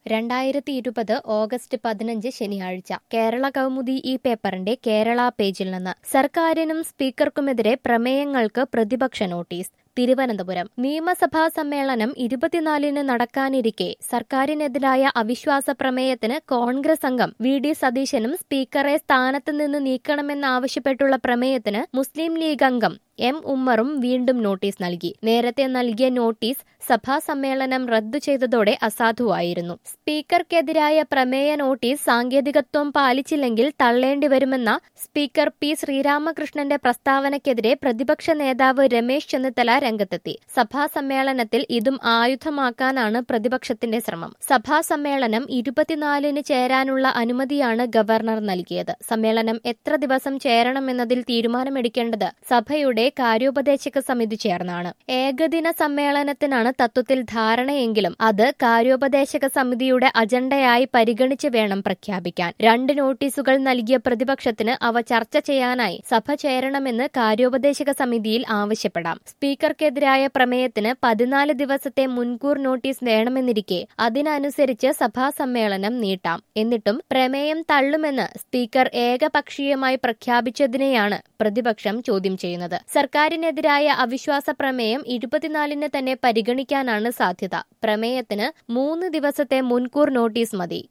രണ്ടായിരത്തി ഇരുപത് ഓഗസ്റ്റ് പതിനഞ്ച് ശനിയാഴ്ച കേരള കൗമുദി ഈ പേപ്പറിന്റെ കേരള പേജിൽ നിന്ന് സർക്കാരിനും സ്പീക്കർക്കുമെതിരെ പ്രമേയങ്ങൾക്ക് പ്രതിപക്ഷ നോട്ടീസ് തിരുവനന്തപുരം നിയമസഭാ സമ്മേളനം ഇരുപത്തിനാലിന് നടക്കാനിരിക്കെ സർക്കാരിനെതിരായ അവിശ്വാസ പ്രമേയത്തിന് കോൺഗ്രസ് അംഗം വി ഡി സതീശനും സ്പീക്കറെ സ്ഥാനത്ത് നിന്ന് നീക്കണമെന്നാവശ്യപ്പെട്ടുള്ള പ്രമേയത്തിന് മുസ്ലിം ലീഗ് അംഗം എം ഉമ്മറും വീണ്ടും നോട്ടീസ് നൽകി നേരത്തെ നൽകിയ നോട്ടീസ് സഭാ സമ്മേളനം റദ്ദു ചെയ്തതോടെ അസാധുവായിരുന്നു സ്പീക്കർക്കെതിരായ പ്രമേയ നോട്ടീസ് സാങ്കേതികത്വം പാലിച്ചില്ലെങ്കിൽ തള്ളേണ്ടിവരുമെന്ന സ്പീക്കർ പി ശ്രീരാമകൃഷ്ണന്റെ പ്രസ്താവനയ്ക്കെതിരെ പ്രതിപക്ഷ നേതാവ് രമേശ് ചെന്നിത്തല രംഗത്തെത്തി സഭാ സമ്മേളനത്തിൽ ഇതും ആയുധമാക്കാനാണ് പ്രതിപക്ഷത്തിന്റെ ശ്രമം സഭാ സമ്മേളനം ഇരുപത്തിനാലിന് ചേരാനുള്ള അനുമതിയാണ് ഗവർണർ നൽകിയത് സമ്മേളനം എത്ര ദിവസം ചേരണമെന്നതിൽ തീരുമാനമെടുക്കേണ്ടത് സഭയുടെ കാര്യോപദേശക സമിതി ചേർന്നാണ് ഏകദിന സമ്മേളനത്തിനാണ് തത്വത്തിൽ ധാരണയെങ്കിലും അത് കാര്യോപദേശക സമിതിയുടെ അജണ്ടയായി പരിഗണിച്ച് വേണം പ്രഖ്യാപിക്കാൻ രണ്ട് നോട്ടീസുകൾ നൽകിയ പ്രതിപക്ഷത്തിന് അവ ചർച്ച ചെയ്യാനായി സഭ ചേരണമെന്ന് കാര്യോപദേശക സമിതിയിൽ ആവശ്യപ്പെടാം സ്പീക്കർക്കെതിരായ പ്രമേയത്തിന് പതിനാല് ദിവസത്തെ മുൻകൂർ നോട്ടീസ് വേണമെന്നിരിക്കെ അതിനനുസരിച്ച് സഭാ സമ്മേളനം നീട്ടാം എന്നിട്ടും പ്രമേയം തള്ളുമെന്ന് സ്പീക്കർ ഏകപക്ഷീയമായി പ്രഖ്യാപിച്ചതിനെയാണ് പ്രതിപക്ഷം ചോദ്യം ചെയ്യുന്നത് സർക്കാരിനെതിരായ അവിശ്വാസ പ്രമേയം ഇരുപത്തിനാലിന് തന്നെ പരിഗണിക്കാനാണ് സാധ്യത പ്രമേയത്തിന് മൂന്ന് ദിവസത്തെ മുൻകൂർ നോട്ടീസ് മതി